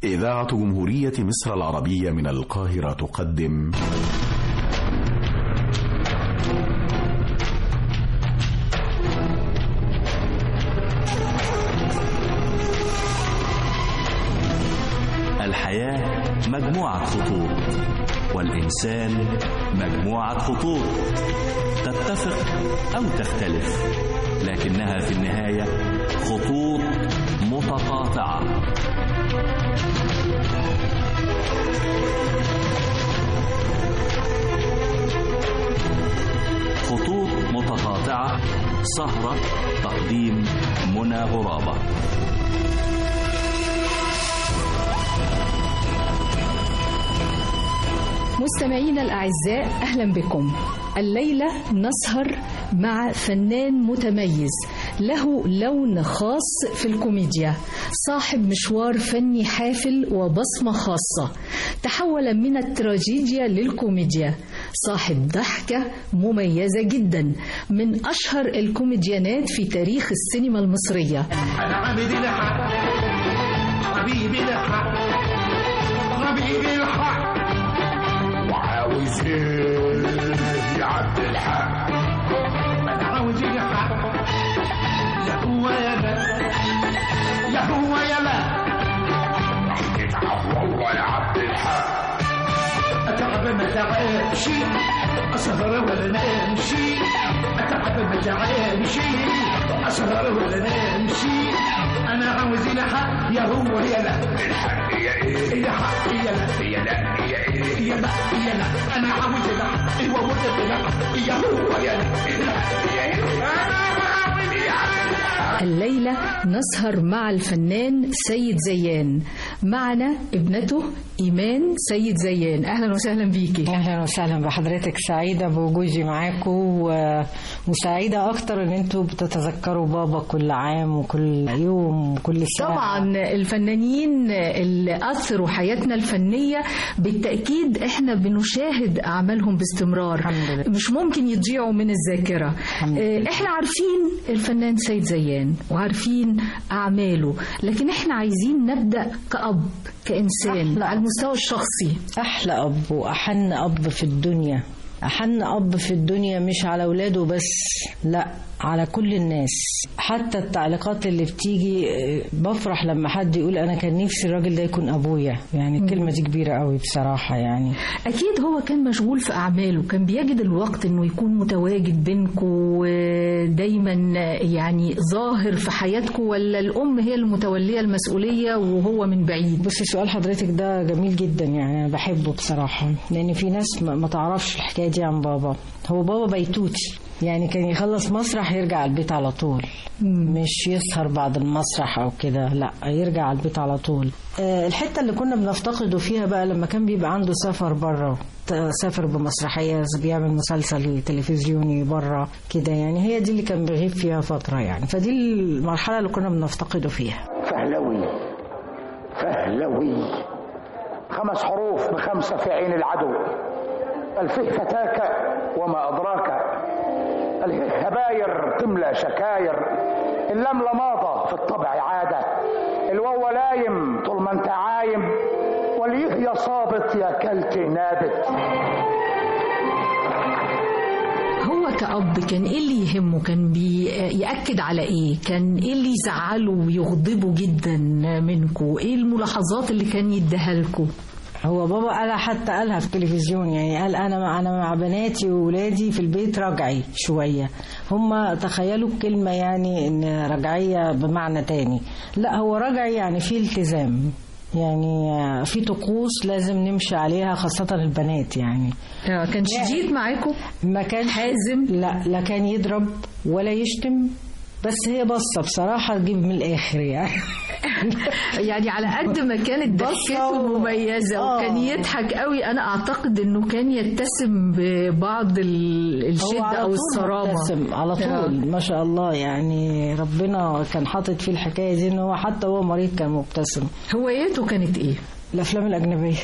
إذاعة جمهورية مصر العربية من القاهرة تقدم الحياة مجموعة خطوط والإنسان مجموعة خطوط تتفق أو تختلف لكنها في النهاية خطوط متقاطعة خطوط متقاطعة سهرة تقديم منى غرابة مستمعينا الأعزاء أهلا بكم الليلة نسهر مع فنان متميز له لون خاص في الكوميديا صاحب مشوار فني حافل وبصمة خاصة تحول من التراجيديا للكوميديا صاحب ضحكة مميزة جدا من أشهر الكوميديانات في تاريخ السينما المصرية أنا عبد الحق حبيبي الحق حبيبي الحق وعاوز ايه يا عبد الحق أنا عاوز الحق يا هو يا لا يا هو يا لا اتعب والله يا عبد الحق أتعب ما تعبش أسهر ولا نمشي أتعب ما تعبش أسهر ولا نمشي أنا عاوز الحق يا هو يا لا الحق يا إيه يا حق يا لا يا لا يا إيه يا لا يا لا أنا عاوز الحق أيوة وجدت الحق يا هو يا لا الحق يا إيه أنا عاوز الحق الليلة نسهر مع الفنان سيد زيان معنا ابنته إيمان سيد زيان أهلا وسهلا بيكي اهلا وسهلا بحضرتك سعيده بوجودي معاكم و- وسعيده اكتر ان انتوا بتتذكروا بابا كل عام وكل يوم وكل سنه طبعا الفنانين اللي أثروا حياتنا الفنية بالتأكيد احنا بنشاهد أعمالهم باستمرار الحمد لله. مش ممكن يضيعوا من الذاكرة الحمد اه، لله. احنا عارفين الفنان سيد زيان وعارفين أعماله لكن احنا عايزين نبدأ كأب كإنسان أحلى. على المستوى الشخصي احلى اب واحن اب في الدنيا احن اب في الدنيا مش على اولاده بس لا على كل الناس حتى التعليقات اللي بتيجي آه، بفرح لما حد يقول انا كان نفسي الراجل ده يكون ابويا يعني الكلمه دي كبيره قوي بصراحه يعني أكيد هو كان مشغول في أعماله كان بيجد الوقت إنه يكون متواجد بينكم دايما يعني ظاهر في حياتكم ولا الأم هي المتولية المسؤولية وهو من بعيد بصي سؤال حضرتك ده جميل جدا يعني انا بحبه بصراحه لان في ناس ما ما تعرفش الحكايه دي عن بابا هو بابا بيتوتي يعني كان يخلص مسرح يرجع البيت على طول مش يسهر بعد المسرح او كده لا يرجع على البيت على طول آه، الحته اللي كنا بنفتقده فيها بقى لما كان بيبقى عنده سفر بره سافر بمسرحيه بيعمل مسلسل تلفزيوني بره كده يعني هي دي اللي كان بيغيب فيها فتره يعني فدي المرحله اللي كنا بنفتقده فيها فهلوي فهلوي خمس حروف بخمسة في عين العدو الفه فتاك وما أدراك اله هباير تملى شكاير اللام لماضة في الطبع عادة الواو لايم طول ما انت عايم واليه يا صابت يا كلت نابت هو كأب كان إيه اللي يهمه كان بيأكد على إيه كان إيه اللي يزعله ويغضبه جدا منكم إيه الملاحظات اللي كان يديها لكم هو بابا قالها حتى قالها في التلفزيون يعني قال انا مع انا مع بناتي واولادي في البيت رجعي شويه هم تخيلوا الكلمه يعني ان رجعيه بمعنى تاني لا هو رجعي يعني في التزام يعني في طقوس لازم نمشي عليها خاصة البنات يعني كان شديد معاكم ما كان حازم لا لا كان يضرب ولا يشتم بس هي بصة بصراحة تجيب من الآخر يعني يعني على قد ما كانت ضحكته مميزة آه. وكان يضحك قوي أنا أعتقد إنه كان يتسم ببعض ال- هو الشدة على أو طول الصرامة مبتسم على آه. طول ما شاء الله يعني ربنا كان حاطط فيه الحكايه دي ان هو حتى هو مريض كان مبتسم هوايته كانت إيه؟ الافلام الاجنبيه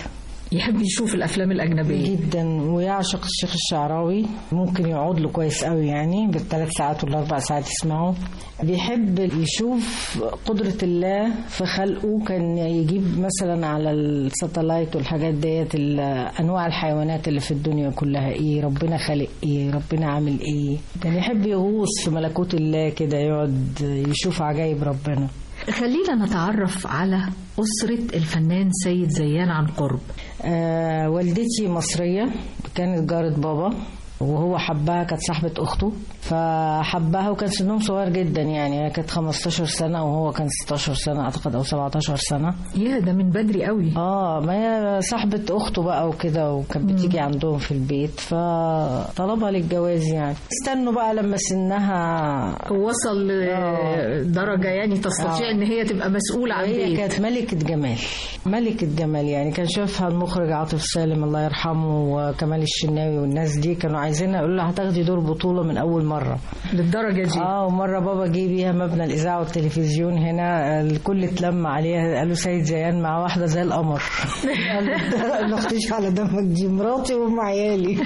يحب يشوف الافلام الاجنبيه جدا ويعشق الشيخ الشعراوي ممكن يقعد له كويس قوي يعني بالثلاث ساعات ولا اربع ساعات يسمعه بيحب يشوف قدرة الله في خلقه كان يجيب مثلا على الساتلايت والحاجات ديت ال- انواع الحيوانات اللي في الدنيا كلها ايه ربنا خالق ايه ربنا عامل ايه كان يحب يغوص في ملكوت الله كده يقعد يشوف عجائب ربنا خلينا نتعرف على اسره الفنان سيد زيان عن قرب آه والدتي مصرية كانت جارة بابا وهو حبها كانت صاحبة أخته فحبها وكان سنهم صغير جدا يعني هي كانت 15 سنة وهو كان 16 سنة أعتقد أو 17 سنة يا ده من بدري قوي اه ما هي صاحبة أخته بقى وكده وكانت بتيجي عندهم في البيت فطلبها للجواز يعني استنوا بقى لما سنها وصل لدرجه يعني تستطيع آه. ان هي تبقى مسؤوله عن هي بيت كانت ملكة جمال ملكة جمال يعني كان شافها المخرج عاطف سالم الله يرحمه وكمال الشناوي والناس دي كانوا عايزينها يقولوا لها هتاخدي دور بطولة من أول مرة للدرجه دي اه ومرة بابا جه بيها مبنى الإذاعة والتلفزيون هنا الكل اتلم عليها قالوا سيد زيان مع واحدة زي القمر قال له اختيش على دمك دي مراتي وام عيالي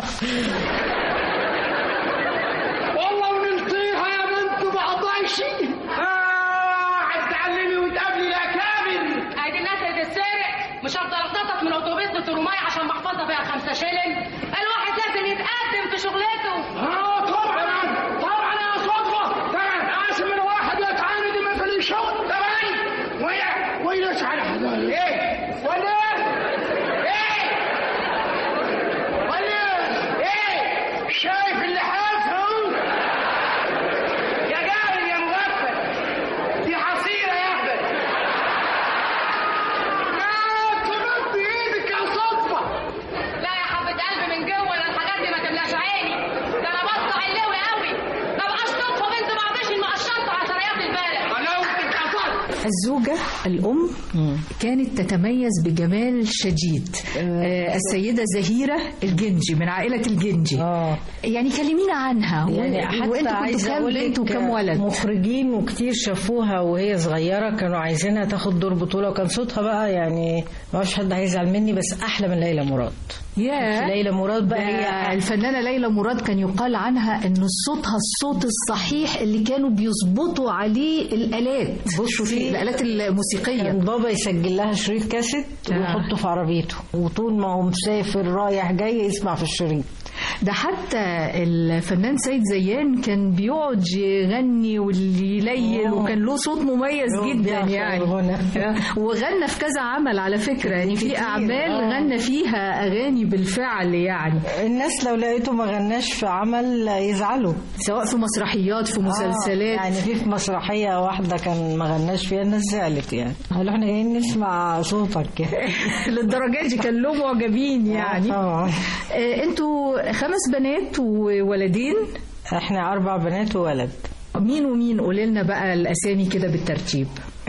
والله ونلطيها يا بنت بعطايشي اه هتتعلمي وتقابلي الاكابر ادي الناس اللي تتسرق مش هفضل اتنطط من اتوبيس لتروماي عشان محفظه فيها خمسة شيلن الواحد لازم يتقدم في شغلته اه طبعا طبعا يا صدفه طبعا عاصم الواحد يتعاند مثل الشغل طبعا ويا ويا على حذر ايه ولا ايه ولا ايه شايف اللي حاسه يا جاهل يا مغفل دي حصيره يا احمد ما تمد ايدك يا صدفه لا يا حبة قلبي من جوه انا الحاجات دي ما تملاش عيني ده انا بص علوي قوي ما بقاش تطفى بنت بعضش المقشطه عشان رياض البارح حلاوتك يا صدفه الزوجة الأم كانت تتميز بجمال شديد آه، السيدة زهيرة الجنجي من عائلة الجنجي اه يعني كلمينا عنها يعني و- حتى وانتوا كنتوا عايزه كام اقول بنت لك وكام ولد مخرجين وكتير شافوها وهي صغيره كانوا عايزينها تاخد دور بطوله وكان صوتها بقى يعني ما اعرفش حد هيزعل مني بس احلى من ليلى مراد يا ليلى مراد بقى هي هي الفنانة ليلى مراد كان يقال عنها ان صوتها الصوت الصحيح اللي كانوا بيظبطوا عليه الآلات بصوا في في- الآلات الموسيقية كان بابا يسجل لها شريط كاسيت آه. ويحطه في عربيته وطول ما هو مسافر رايح جاي يسمع في الشريط ده حتى الفنان سيد زيان كان بيقعد يغني ويليل آه. وكان له صوت مميز يقعد جدا يعشق يعني الغنى. وغنى في كذا عمل على فكرة يعني في كتير، أعمال آه. غنى فيها أغاني بالفعل يعني الناس لو لقيته ما غناش في عمل يزعلوا سواء في مسرحيات في آه، مسلسلات يعني في في مسرحيه واحده كان ما غناش فيها الناس زعلت يعني قالوا احنا جايين نسمع صوتك للدرجات دي كان له معجبين يعني طبعا آه، انتوا خمس بنات وولدين احنا اربع بنات وولد مين ومين قولي لنا بقى الأسامي كده بالترتيب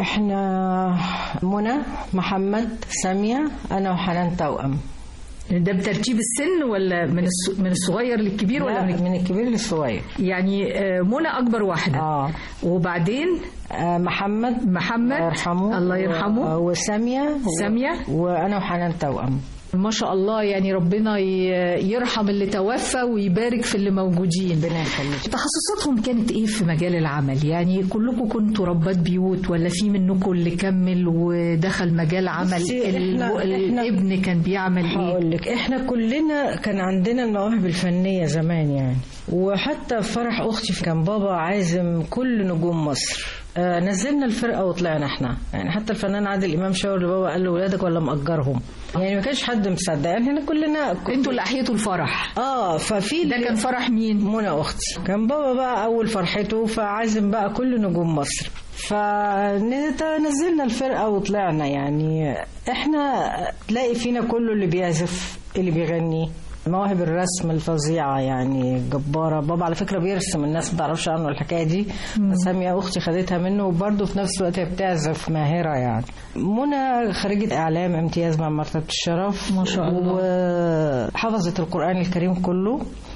احنا منى محمد سامية انا وحنان توأم ده بترتيب السن ولا من الص- من الصغير للكبير ولا لا، من من الكبير للصغير يعني آه، منى اكبر واحده اه وبعدين آه، محمد محمد الله يرحمه الله يرحمه و- وسامية سامية. و- وانا وحنان توأم ما شاء الله يعني ربنا ي- يرحم اللي توفى ويبارك في اللي موجودين ربنا يخليك تخصصاتهم كانت ايه في مجال العمل يعني كلكم كنتوا ربات بيوت ولا في منكم اللي كمل ودخل مجال عمل بصي، ال- إحنا- إحنا- الابن كان بيعمل ايه هقول لك احنا كلنا كان عندنا المواهب الفنيه زمان يعني وحتى في فرح اختي كان بابا عازم كل نجوم مصر آه نزلنا الفرقه وطلعنا احنا يعني حتى الفنان عادل امام شاور لبابا قال له ولادك ولا مأجرهم يعني ما كانش حد مصدق يعني احنا كلنا انتوا اللي احييتوا الفرح اه ففي ده كان فرح مين منى اختي كان بابا بقى اول فرحته فعازم بقى كل نجوم مصر فنزلنا الفرقه وطلعنا يعني احنا تلاقي فينا كله اللي بيعزف اللي بيغني مواهب الرسم الفظيعة يعني جبارة بابا على فكرة بيرسم الناس ما تعرفش عنه الحكاية دي سامية أختي خدتها منه وبرضه في نفس الوقت هي بتعزف ماهرة يعني منى خريجة إعلام امتياز مع مرتبة الشرف ما شاء الله. وحفظت القرآن الكريم كله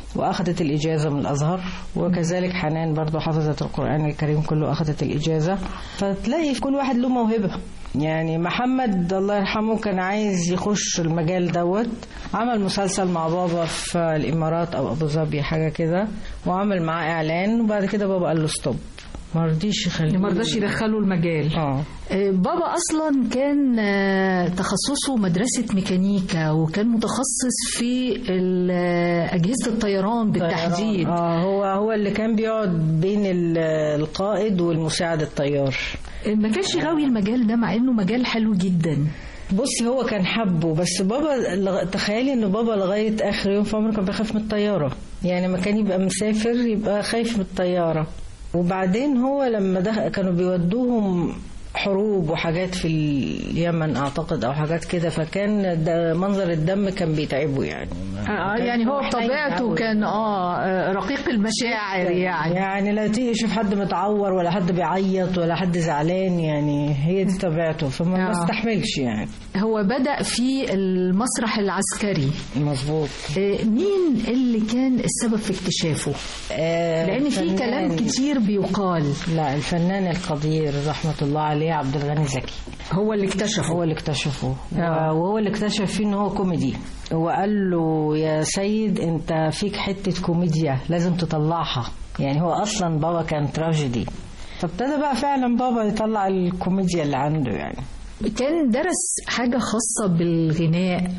واخذت الاجازه من الازهر وكذلك حنان برضو حفظت القران الكريم كله اخذت الاجازه فتلاقي في كل واحد له موهبه يعني محمد الله يرحمه كان عايز يخش المجال دوت عمل مسلسل مع بابا في الامارات او ابو ظبي حاجه كده وعمل معاه اعلان وبعد كده بابا قال له ستوب ما رضيش يخليه ما رضاش يدخلوا المجال اه آه، بابا اصلا كان آه، تخصصه مدرسه ميكانيكا وكان متخصص في ال- آه، اجهزه الطيران بالتحديد اه هو هو اللي كان بيقعد بين ال- القائد والمساعد الطيار آه، ما كانش غاوي المجال ده مع انه مجال حلو جدا بصي هو كان حبه بس بابا لغ- تخيلي ان بابا لغايه اخر يوم في عمره كان بيخاف من الطياره يعني ما كان يبقى مسافر يبقى خايف من الطياره وبعدين هو لما ده كانوا بيودوهم حروب وحاجات في اليمن اعتقد او حاجات كده فكان ده منظر الدم كان بيتعبه يعني آه يعني هو بطبيعته كان اه آه، رقيق المشاعر يعني يعني لا تيجي يشوف حد متعور ولا حد بيعيط ولا حد زعلان يعني هي دي طبيعته فما ما آه. استحملش يعني هو بدأ في المسرح العسكري مظبوط آه، مين اللي كان السبب في اكتشافه آه، لان في الفنان- كلام كتير بيقال لا الفنان القدير رحمة الله عليه عبد الغني زكي هو اللي اكتشفه هو اللي اكتشفه آه. وهو اللي اكتشف فيه ان هو كوميدي وقال له يا سيد انت فيك حتة كوميديا لازم تطلعها يعني هو اصلا بابا كان تراجيدي فابتدى بقى فعلا بابا يطلع الكوميديا اللي عنده يعني كان درس حاجة خاصة بالغناء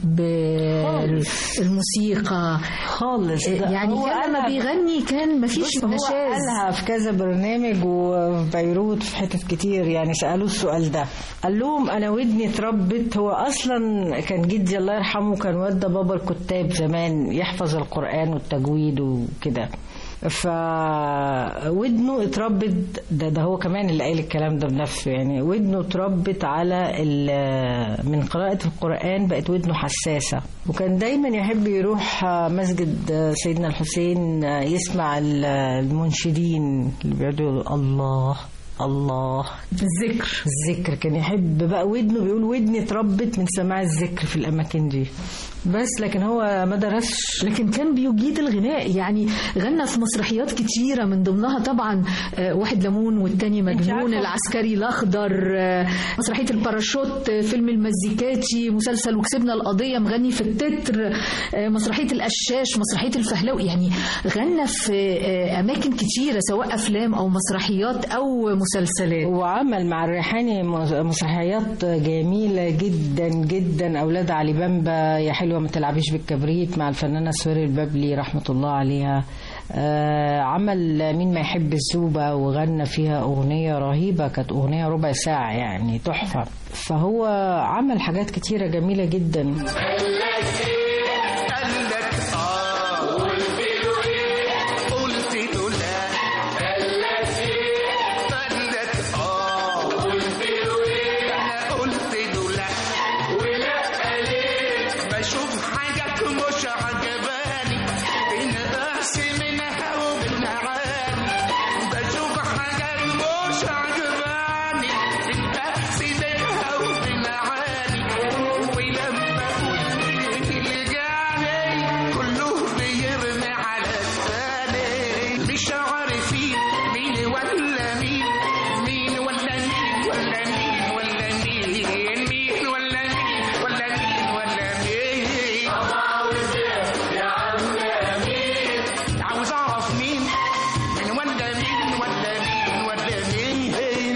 بالموسيقى خالص ده يعني هو كان لما قالها- بيغني كان مفيش بص هو نشاز قالها في كذا برنامج وفي بيروت في حتت كتير يعني سألوه السؤال ده قال لهم أنا ودني اتربت هو أصلا كان جدي الله يرحمه كان ودى بابا الكتاب زمان يحفظ القرآن والتجويد وكده فودنه اتربت ده, ده هو كمان اللي قال الكلام ده بنفسه يعني ودنه اتربت على ال- من قراءة القرآن بقت ودنه حساسة وكان دايما يحب يروح مسجد سيدنا الحسين يسمع ال- المنشدين اللي بيقعدوا يقولوا الله الله الذكر الذكر كان يحب بقى ودنه بيقول ودني اتربت من سماع الذكر في الأماكن دي بس لكن هو ما درسش لكن كان بيجيد الغناء يعني غنى في مسرحيات كتيرة من ضمنها طبعا آه، واحد ليمون والتاني مجنون عارفة- العسكري الأخضر آه، مسرحية الباراشوت آه، فيلم المزيكاتي مسلسل وكسبنا القضية مغني في التتر آه، مسرحية القشاش مسرحية الفهلاوي يعني غنى في آه، أماكن كتيرة سواء أفلام أو مسرحيات أو مسلسلات وعمل مع الريحاني مسرحيات جميلة جدا جدا أولاد علي بامبا يا حلوة ما تلعبيش بالكبريت مع الفنانة سوري البابلي رحمة الله عليها آه، عمل مين ما يحب الزوبة وغنى فيها أغنية رهيبة كانت أغنية ربع ساعة يعني تحفة فهو عمل حاجات كتيرة جميلة جدا قالك اه قلت له ايه قلت له لا قالك ايه قالك اه قلت له ايه انا قلت له لا ولا ليه بشوف حاجات مش عجباني بنقص منها وبنعاني بشوف حاجات مش عجباني بنقص منها وبنعاني ولما قلت اللي جاني كله بيرمي على الثاني مش عارفين مين ولا مين مين ولا مين ولا مين ولا مين مين ولا مين ولا مين ولا مين عاوز يا عم مين عاوز اعرف مين مين ولا مين ولا مين ولا مين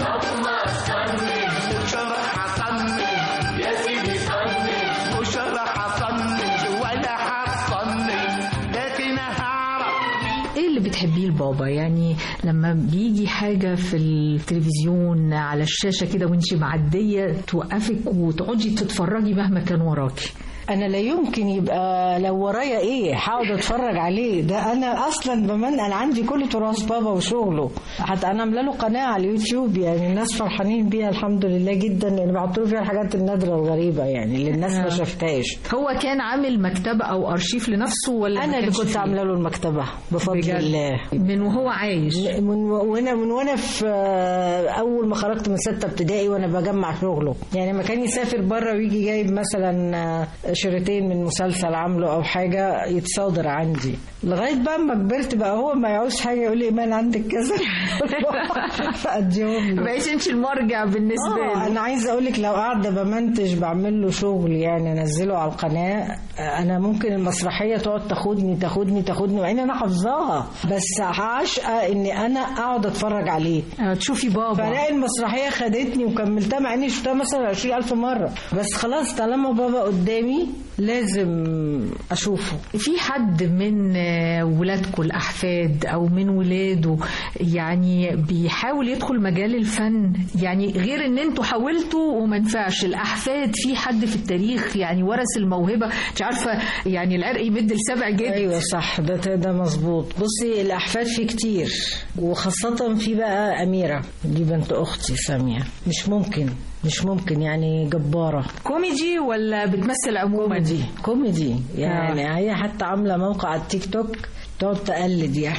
مش راح اطنش يا سيدي طنش مش راح اطنش ولا هطنش لكن هعرف ايه اللي بتحبيه لبابا يعني لما بيجي حاجة في التلفزيون على الشاشة كده وانت معدية توقفك وتقعدي تتفرجي مهما كان وراكي انا لا يمكن يبقى لو ورايا ايه هقعد اتفرج عليه ده انا اصلا بمن انا عندي كل تراث بابا وشغله حتى انا عامله له قناه على اليوتيوب يعني الناس فرحانين بيها الحمد لله جدا لان بحط له فيها الحاجات النادره الغريبه يعني اللي الناس ما شافتهاش هو كان عامل مكتبة او ارشيف لنفسه ولا ما انا اللي كانش كنت فيه؟ عامله له المكتبه بفضل بجد؟ الله من وهو عايش من وانا من وانا في اول ما خرجت من سته ابتدائي وانا بجمع شغله يعني لما كان يسافر بره ويجي جايب مثلا شريطين من مسلسل عامله او حاجه يتصادر عندي لغايه بقى ما كبرت بقى هو ما يعوز حاجه يقول لي ايمان عندك كذا فاديهم له بقيتش انت المرجع بالنسبه اه له انا عايزه اقول لك لو قاعده بمنتج بعمل له شغل يعني انزله على القناه انا ممكن المسرحيه تقعد تاخدني تاخدني تاخدني مع ان انا حافظاها بس عاشقه اني انا اقعد اتفرج عليه آه، تشوفي بابا فلاقي المسرحيه خدتني وكملتها مع اني شفتها مثلا 20000 مره بس خلاص طالما بابا قدامي لازم اشوفه في حد من آه، ولادكم الأحفاد أو من ولاده يعني بيحاول يدخل مجال الفن يعني غير إن أنتوا حاولتوا وما نفعش الأحفاد في حد في التاريخ يعني ورث الموهبة مش عارفة يعني العرق يمد لسبع جد ايوه صح ده ده مظبوط بصي الاحفاد في كتير وخاصه في بقى اميره دي بنت اختي ساميه مش ممكن مش ممكن يعني جباره كوميدي ولا بتمثل عموما كوميدي كوميدي يعني آه. هي حتى عامله موقع على التيك توك تقعد تقلد يعني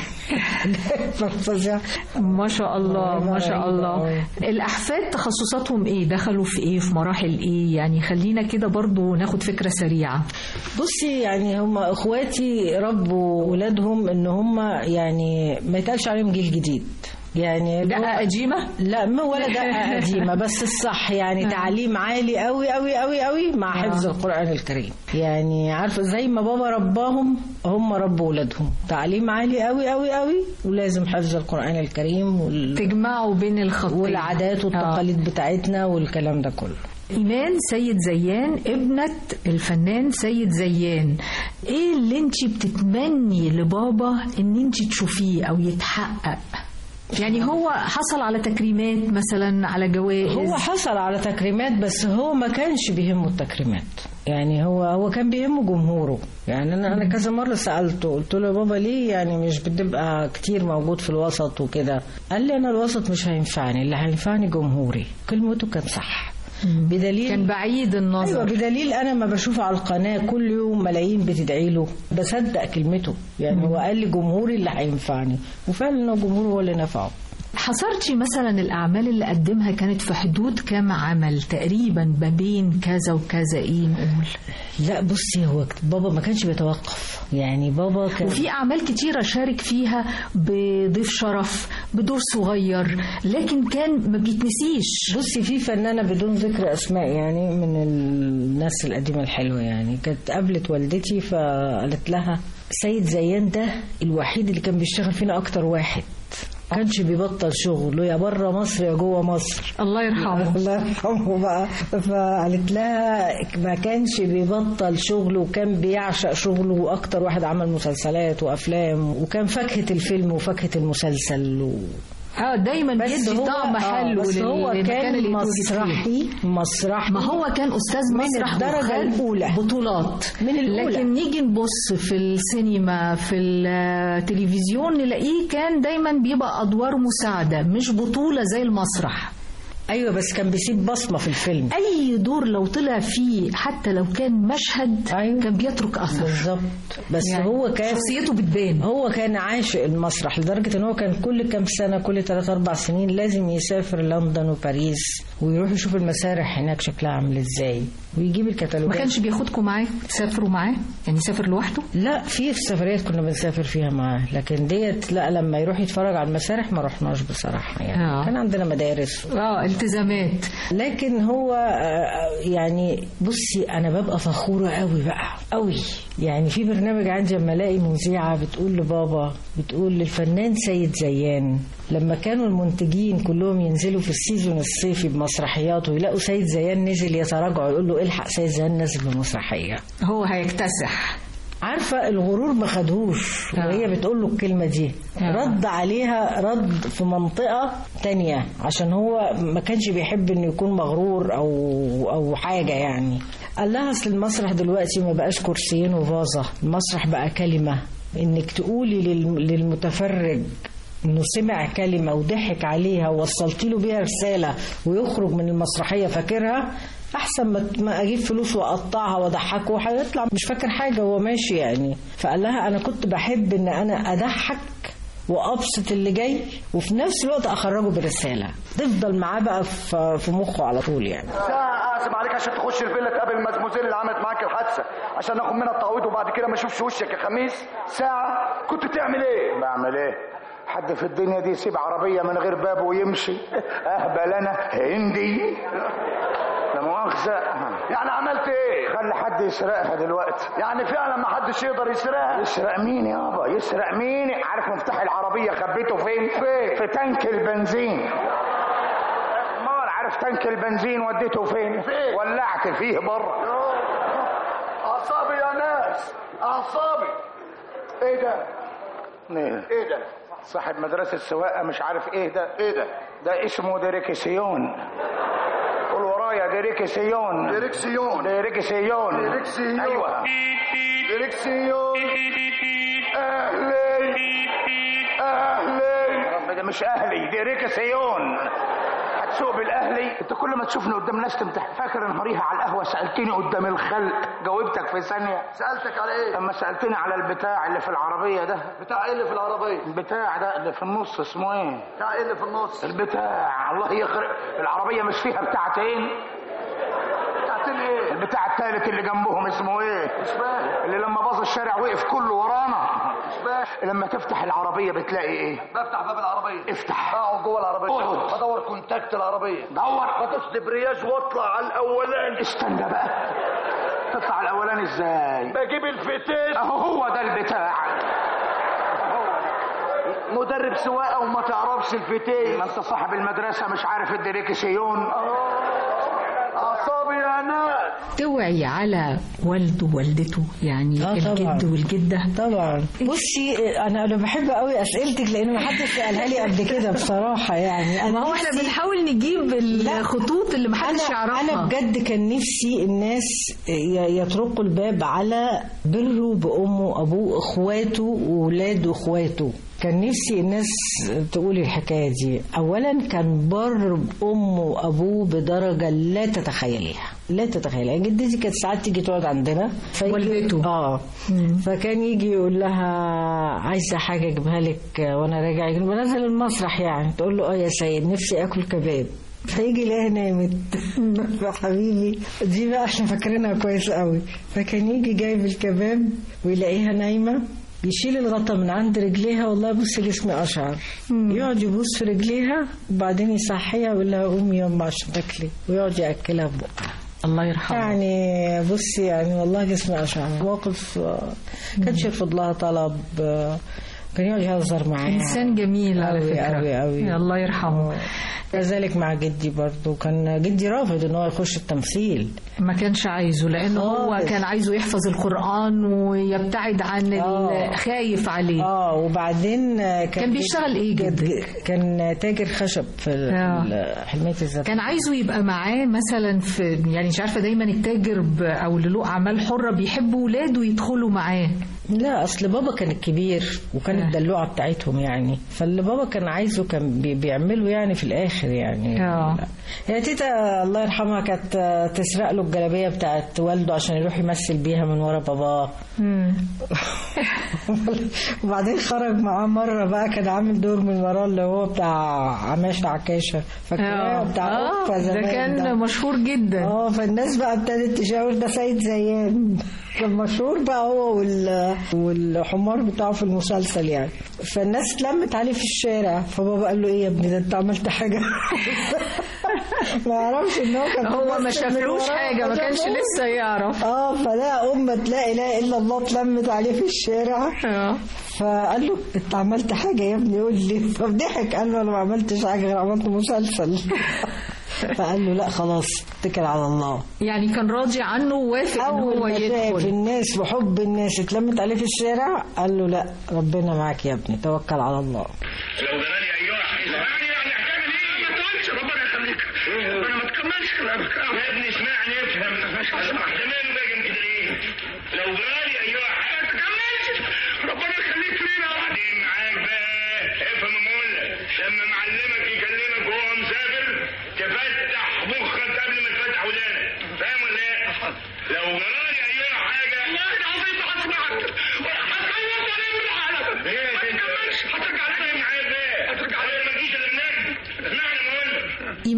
فظيع. ما شاء الله ما شاء الله أيوة. الأحفاد تخصصاتهم إيه دخلوا في إيه في مراحل إيه يعني خلينا كده برضو ناخد فكرة سريعة بصي يعني هم اخواتي ربوا ولادهم ان هم يعني ما يتقالش عليهم جيل جديد يعني دقة قديمة لا ما ولا دقة قديمة بس الصح يعني تعليم عالي قوي قوي قوي قوي مع حفظ القرآن الكريم يعني عارفة زي ما بابا رباهم هم ربوا ولادهم تعليم عالي قوي قوي قوي ولازم حفظ القرآن الكريم وال... تجمعوا بين الخطين والعادات والتقاليد بتاعتنا والكلام ده كله إيمان سيد زيان ابنة الفنان سيد زيان ايه اللي انت بتتمني لبابا ان انت تشوفيه او يتحقق يعني هو حصل على تكريمات مثلا على جوائز هو حصل على تكريمات بس هو ما كانش بيهمه التكريمات يعني هو هو كان بيهمه جمهوره يعني انا انا كذا مره سالته قلت له يا بابا ليه يعني مش بتبقى كتير موجود في الوسط وكده قال لي انا الوسط مش هينفعني اللي هينفعني جمهوري كلمته كان صح بدليل كان بعيد ايوه النظر بدليل انا ما بشوفه على القناه كل يوم ملايين بتدعي له بصدق كلمته يعني هو قال لي جمهوري اللي هينفعني وفعلا هو جمهوره هو اللي نفعه حصرتي مثلا الأعمال اللي قدمها كانت في حدود كام عمل تقريبا ما بين كذا وكذا إيه نقول لا بصي هو بابا ما كانش بيتوقف يعني بابا كان وفي أعمال كتيرة شارك فيها بضيف شرف بدور صغير لكن كان ما بيتنسيش بصي في فنانة بدون ذكر أسماء يعني من الناس القديمة الحلوة يعني كانت قابلت والدتي فقالت لها سيد زيان ده الوحيد اللي كان بيشتغل فينا أكتر واحد كانش بيبطل شغله يا بره مصر يا جوه مصر الله يرحمه الله يرحمه بقى فقالت لها ما كانش بيبطل شغله وكان بيعشق شغله واكتر واحد عمل مسلسلات وافلام وكان فاكهه الفيلم وفاكهه المسلسل و... اه دايما بس بيدي هو طعم آه، حلو بس هو للمكان كان اللي يتواجد فيه. مسرحي مسرحي ما هو كان استاذ من مسرح الدرجة وخد الأولى. بطولات من الأولى. لكن نيجي نبص في السينما في التلفزيون نلاقيه كان دايما بيبقى ادوار مساعده مش بطوله زي المسرح ايوه بس كان بيسيب بصمه في الفيلم اي دور لو طلع فيه حتى لو كان مشهد أيوة. كان بيترك اثر بالظبط بس يعني هو كان شخصيته بتبان هو كان عاشق المسرح لدرجة ان هو كان كل كام سنة كل 3 4 سنين لازم يسافر لندن وباريس ويروح يشوف المسارح هناك شكلها عامل ازاي ويجيب ما الكتالوجات كانش بياخدكم معاه تسافروا معاه يعني يسافر لوحده لا في في سفريات كنا بنسافر فيها معاه لكن ديت لا لما يروح يتفرج على المسارح ما رحناش بصراحة يعني آه. كان عندنا مدارس اه التزامات لكن هو آه، يعني بصي انا ببقى فخوره قوي بقى قوي يعني في برنامج عندي لما الاقي مذيعه بتقول لبابا بتقول للفنان سيد زيان لما كانوا المنتجين كلهم ينزلوا في السيزون الصيفي بمسرحيات ويلاقوا سيد زيان نزل يتراجعوا يقول له الحق سيد زيان نازل بمسرحيه هو هيكتسح عارفه الغرور ما خدهوش آه. وهي بتقول له الكلمه دي آه. رد عليها رد في منطقه تانية عشان هو ما كانش بيحب انه يكون مغرور او او حاجه يعني قال لها اصل المسرح دلوقتي ما بقاش كرسيين وفازه المسرح بقى كلمه انك تقولي لل- للمتفرج انه سمع كلمه وضحك عليها ووصلتي له بيها رساله ويخرج من المسرحيه فاكرها احسن ما ما اجيب فلوس واقطعها واضحكه وهيطلع مش فاكر حاجه وهو ماشي يعني فقال لها انا كنت بحب ان انا اضحك وابسط اللي جاي وفي نفس الوقت اخرجه برساله تفضل معاه بقى في في مخه على طول يعني ساعة اقسم عليك عشان تخش الفيلا تقابل المزموزيل اللي عملت معاك الحادثة عشان ناخد منها التعويض وبعد كده ما اشوفش وشك يا خميس ساعة كنت تعمل ايه؟ بعمل ايه حد في الدنيا دي يسيب عربية من غير باب ويمشي اهبل انا هندي لا مؤاخذة يعني عملت ايه؟ خلي حد يسرقها دلوقتي يعني فعلا ما حدش يقدر يسرقها يسرق مين يابا يسرق مين عارف مفتاح العربية خبيته فين فين؟ في تانك البنزين امال عارف تانك البنزين وديته فين فين؟ ولعت فيه بره اعصابي يا ناس اعصابي ايه ده؟ ايه ايه ده؟ صاحب مدرسة سواقة مش عارف ايه ده ايه ده؟ ده اسمه ديريكسيون قول ورايا ديريكسيون ديريكسيون ديريكسيون ديريكسيون. ايوه ديريكسيون اهلي اهلي رب ده مش اهلي ديريكسيون هتسوق بالاهلي انت كل ما تشوفني قدام ناس تمتح فاكر نهاريها على القهوه سالتني قدام الخلق جاوبتك في ثانيه سألتك على ايه؟ اما سالتني على البتاع اللي في العربيه ده بتاع ايه اللي في العربية؟ البتاع ده اللي في النص اسمه ايه بتاع ايه اللي في النص؟ البتاع الله يخرب العربيه مش فيها بتاعتين بتاعتين ايه؟ البتاع التالت اللي جنبهم اسمه ايه مش فاهم اللي لما باظ الشارع وقف كله ورانا مش فاهم لما تفتح العربيه بتلاقي ايه بفتح باب العربيه افتح اقعد جوه العربيه اقعد. بدور كونتاكت العربيه دور بدوس دبرياج واطلع على الاولاني استنى بقى تطلع الاولاني ازاي بجيب الفتيس اهو هو ده البتاع مدرب سواقه وما تعرفش الفتيس ما انت صاحب المدرسه مش عارف الدريكسيون اعصابي يا ناس توعي على والده ووالدته يعني آه الجد طبعاً. والجدة طبعا بصي انا انا بحب قوي اسئلتك لان ما حدش سالها لي قبل كده بصراحه يعني ما هو احنا نفسي- بنحاول نجيب الخطوط اللي محدش انا يعرفها انا بجد كان نفسي الناس ي- يطرقوا الباب على بره بامه وابوه اخواته واولاده واخواته كان نفسي الناس تقول الحكايه دي اولا كان بر بامه وابوه بدرجه لا تتخيليها لا تتخيلها جدتي كانت ساعات تيجي تقعد عندنا فيجي- والدته. اه فكان يجي يقول لها عايزه حاجه اجيبها لك وانا راجع يجي بنزل المسرح يعني تقول له اه يا سيد نفسي اكل كباب فيجي يلاقيها نامت فحبيبي دي بقى احنا فاكرينها كويس قوي فكان يجي جايب الكباب ويلاقيها نايمه يشيل الغطا من عند رجليها والله بص جسمي اشعر يقعد يبوس في رجليها وبعدين يصحيها ويقول لها قومي يما عشان تاكلي ويقعد ياكلها ببقها الله يرحمه يعني بصي يعني والله جسمي أشعر موقف آه، كانش يرفض لها طلب آه، كان يقعد يهزر معاها انسان جميل على أوي فكره أوي أوي. الله يرحمه كذلك مع جدي برضو كان جدي رافض ان هو يخش التمثيل ما كانش عايزه لانه هو خالص. كان عايزه يحفظ القران ويبتعد عن ال- آه. خايف عليه اه وبعدين آه، كان بيشتغل إيه جد- جدك؟ كان تاجر خشب في ال- آه. في ال- حلمية الزفاف كان عايزه يبقى معاه مثلا في يعني مش عارفه دايما التاجر ب- او اللي له اعمال حره بيحب ولاده يدخلوا معاه لا اصل بابا كان الكبير وكان آه. الدلوعه بتاعتهم يعني فاللي بابا كان عايزه كان بي- بيعمله يعني في الاخر يعني آه. هي تيتا الله يرحمها كانت آه، تسرق له الجلابيه بتاعت والده عشان يروح يمثل بيها من ورا باباه وبعدين خرج معاه مره بقى كان عامل دور من وراه اللي هو بتاع عماشه عكاشه فاكراه بتاع آه، أوفا ده زمان كان مشهور جدا اه فالناس بقى ابتدت تشاور ده سيد زيان كان مشهور بقى هو وال... والحمار بتاعه في المسلسل يعني فالناس اتلمت عليه في الشارع فبابا قال له ايه يا ابني ده انت عملت حاجه ما يعرفش ان هو كان هو ما بيمثل من شافلوش وراه. حاجه ما كانش شافوش. لسه يعرف اه فلا أمة لا إله إلا الله اتلمت عليه في الشارع آه. فقال له أنت عملت حاجة يا ابني قول لي فضحك قال له أنا ما عملتش حاجة غير عملت مسلسل فقال له لا خلاص اتكل على الله يعني كان راضي عنه ووافق ان أول هو ما شاف يدخل الناس وحب الناس اتلمت عليه في الشارع قال له لا ربنا معاك يا ابني توكل على الله لو جرالي ايوه اسمعني يعني هتعمل ايه؟ ما تقولش ربنا يخليك ربنا ما تكملش كلامك يا ابني اسمعني افهم احتمال باجي كده ليه؟ لو جرالي ايوه ما تكملش ربنا يخليك لينا وبعدين معاك بقى افهم يا مولا لما معلمك يكلمك وهو مسافر تفتح مخك قبل ما تفتح ودانك فاهم ولا ايه؟ لو جرالي ايوه حاجه والله العظيم هسمعك هتخلص عليه بالعالم ما تكملش هترجع لنا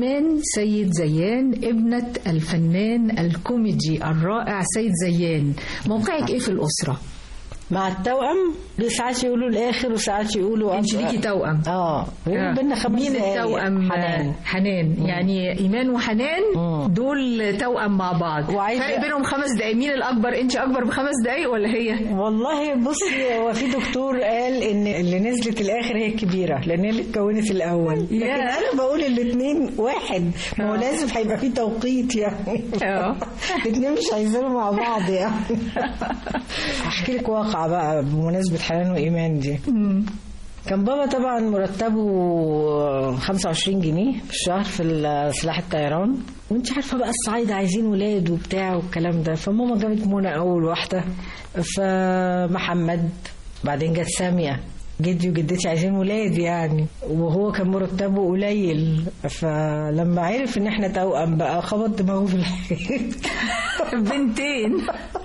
إيمان سيد زيان ابنة الفنان الكوميدي الرائع سيد زيان موقعك إيه في الأسرة؟ مع التوأم ساعات يقولوا الاخر وساعات يقولوا انت ليكي توأم اه آه. بينا خمس مين دقايق. التوأم حنان حنان يعني إيمان وحنان مم. دول توأم مع بعض وعايزة- فرق بينهم خمس دقايق مين الأكبر أنت أكبر بخمس دقايق ولا هي؟ والله بصي هو في دكتور قال ان اللي نزلت الاخر هي الكبيره لان هي اللي اتكونت الاول لكن ياه. انا بقول الاثنين واحد ما هو آه. لازم هيبقى في توقيت يعني اه الاثنين مش هينزلوا مع بعض يعني احكي لك واقعه بقى بمناسبه حنان وايمان دي كان بابا طبعا مرتبه 25 جنيه في الشهر في ال- سلاح الطيران وانت عارفه بقى الصعايده عايزين ولاد وبتاع والكلام ده فماما جابت منى اول واحده فمحمد بعدين جت ساميه جدي وجدتي عايزين ولاد يعني وهو كان مرتبه قليل فلما عرف ان احنا توأم بقى خبط دماغه في الحيط بنتين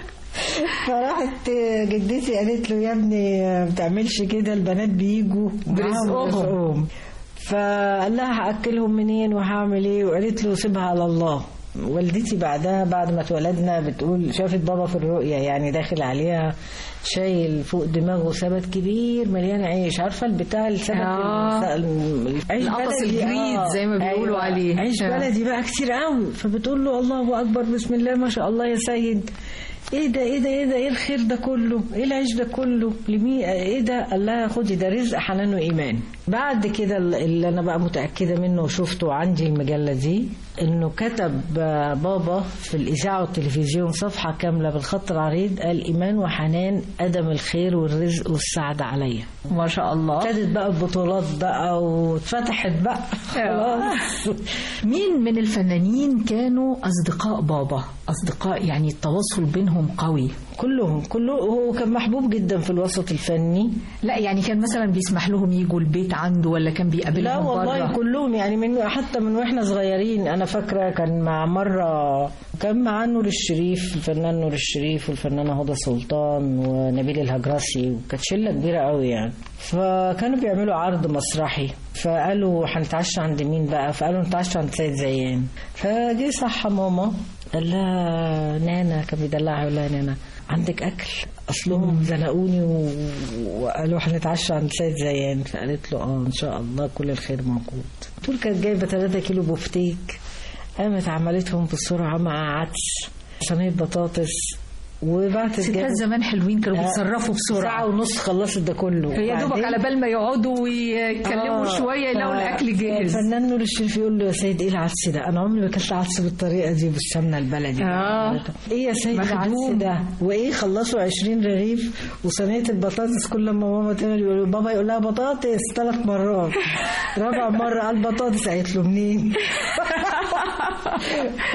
فراحت جدتي قالت له يا ابني ما بتعملش كده البنات بيجوا معاهم برزقهم. رزقهم. فقال لها هاكلهم منين وهعمل ايه وقالت له سيبها على الله والدتي بعدها بعد ما اتولدنا بتقول شافت بابا في الرؤيا يعني داخل عليها شايل فوق دماغه سبت كبير مليان عيش عارفه البتاع السبت آه. ال- العيش القفص بلدي، الجريد زي ما بيقولوا عليه. عيش آه. بلدي بقى كتير قوي فبتقول له الله اكبر بسم الله ما شاء الله يا سيد ايه ده ايه ده ايه ده ايه الخير ده كله ايه العيش ده كله لمين ايه ده قال لها خدي ده رزق حنان وايمان بعد كده اللي انا بقى متاكده منه وشفته عندي المجله دي انه كتب آه، بابا في الاذاعه والتلفزيون صفحه كامله بالخط العريض قال ايمان وحنان ادم الخير والرزق والسعاده عليا ما شاء الله ابتدت بقى البطولات بقى واتفتحت بقى خلاص مين من الفنانين كانوا أصدقاء بابا أصدقاء يعني التواصل بينهم قوي كلهم كله هو كان محبوب جدا في الوسط الفني لا يعني كان مثلا بيسمح لهم يجوا البيت عنده ولا كان بيقابلهم لا والله بره؟ كلهم يعني من حتى من واحنا صغيرين انا فاكره كان مع مره كان مع نور الشريف الفنان نور الشريف والفنانه هدى سلطان ونبيل الهجرسي وكانت شله كبيره قوي يعني فكانوا بيعملوا عرض مسرحي فقالوا هنتعشى عند مين بقى فقالوا نتعشى عند سيد زيان فجه صح ماما قال لها نانا كان بيدلعها يقول لها نانا عندك اكل اصلهم زنقوني و... وقالوا هنتعشى عند سيد زيان فقالت له اه ان شاء الله كل الخير موجود طول كانت جايبه 3 كيلو بفتيك قامت عملتهم بسرعه مع عدس صينيه بطاطس وبعتت ستات جابت- زمان حلوين كانوا آه، بيتصرفوا ساعه بسرعة ونص خلصت ده كله هي دوبك بعدين- على بال ما يقعدوا ويتكلموا آه، شوية يلاقوا ف- الأكل جاهز الفنان نور الشريف يقول له يا سيد ايه العدس ده؟ انا عمري ما اكلت عدس بالطريقه دي بالسمنه البلدي آه. ايه يا سيد العدس مخدوم. ده؟ وايه خلصوا 20 رغيف وصينيه البطاطس كل ما ماما تعمل يقول بابا يقول لها بطاطس ثلاث مرات رابع مره قال بطاطس قالت له منين؟ ف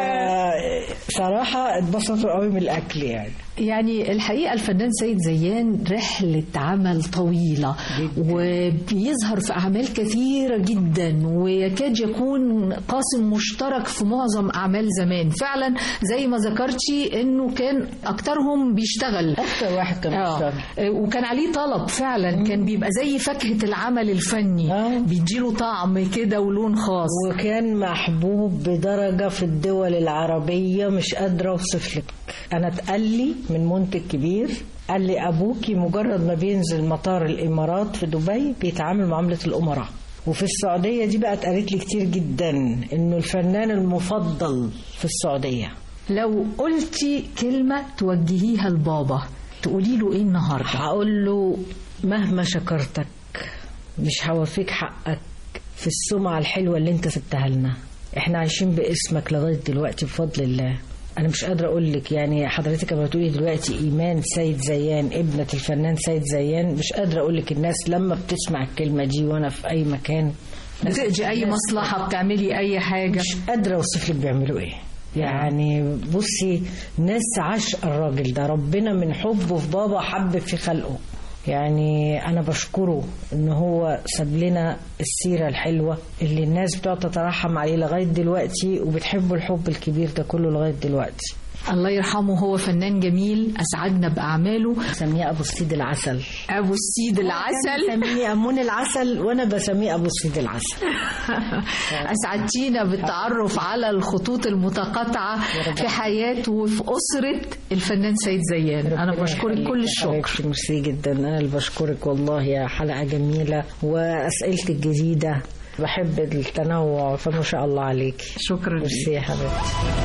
صراحه اتبسطوا قوي من الاكل يعني يعني الحقيقة الفنان سيد زيان رحلة عمل طويلة وبيظهر في أعمال كثيرة جدا ويكاد يكون قاسم مشترك في معظم أعمال زمان فعلا زي ما ذكرتي أنه كان أكترهم بيشتغل اكتر واحد كان آه. بيشتغل وكان عليه طلب فعلا كان بيبقى زي فاكهة العمل الفني آه. بيديله طعم كده ولون خاص وكان محبوب بدرجة في الدول العربية مش قادرة أوصف لك أنا اتقال لي من منتج كبير قال لي أبوكي مجرد ما بينزل مطار الإمارات في دبي بيتعامل معاملة الأمراء وفي السعودية دي بقى اتقالت لي كتير جدا إنه الفنان المفضل في السعودية لو قلتي كلمة توجهيها لبابا تقولي له إيه النهاردة هقول له مهما شكرتك مش هوفيك حقك في السمعة الحلوة اللي انت سبتها لنا احنا عايشين باسمك لغاية دلوقتي بفضل الله انا مش قادرة اقول لك يعني حضرتك لما تقولي دلوقتي ايمان سيد زيان ابنة الفنان سيد زيان مش قادرة اقول لك الناس لما بتسمع الكلمة دي وانا في اي مكان بتقضي أي مصلحة بتعملي أي حاجة مش قادرة اوصف لك بيعملوا ايه يعني بصي ناس عشق الراجل ده ربنا من حبه في بابا حب في خلقه يعني انا بشكره ان هو ساب لنا السيره الحلوه اللي الناس بتقعد تترحم عليه لغايه دلوقتي وبتحبه الحب الكبير ده كله لغايه دلوقتي الله يرحمه هو فنان جميل أسعدنا بأعماله سميه ابو السيد العسل أبو السيد العسل سميه امون العسل وانا بسميه ابو السيد العسل أسعدتينا بالتعرف على الخطوط المتقاطعة في حياة وفي أسرة الفنان سيد زيان أنا بشكرك كل الشكر حبيبتي ميرسي جدا انا اللي بشكرك والله يا حلقه جميله واسئلتك جديده بحب التنوع فما شاء الله عليك شكرا ميرسي يا حبيبتي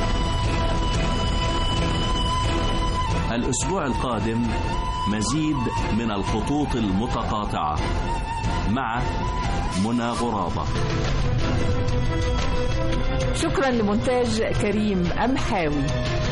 الأسبوع القادم مزيد من الخطوط المتقاطعة مع منى غرابة شكرا لمونتاج كريم أمحاوي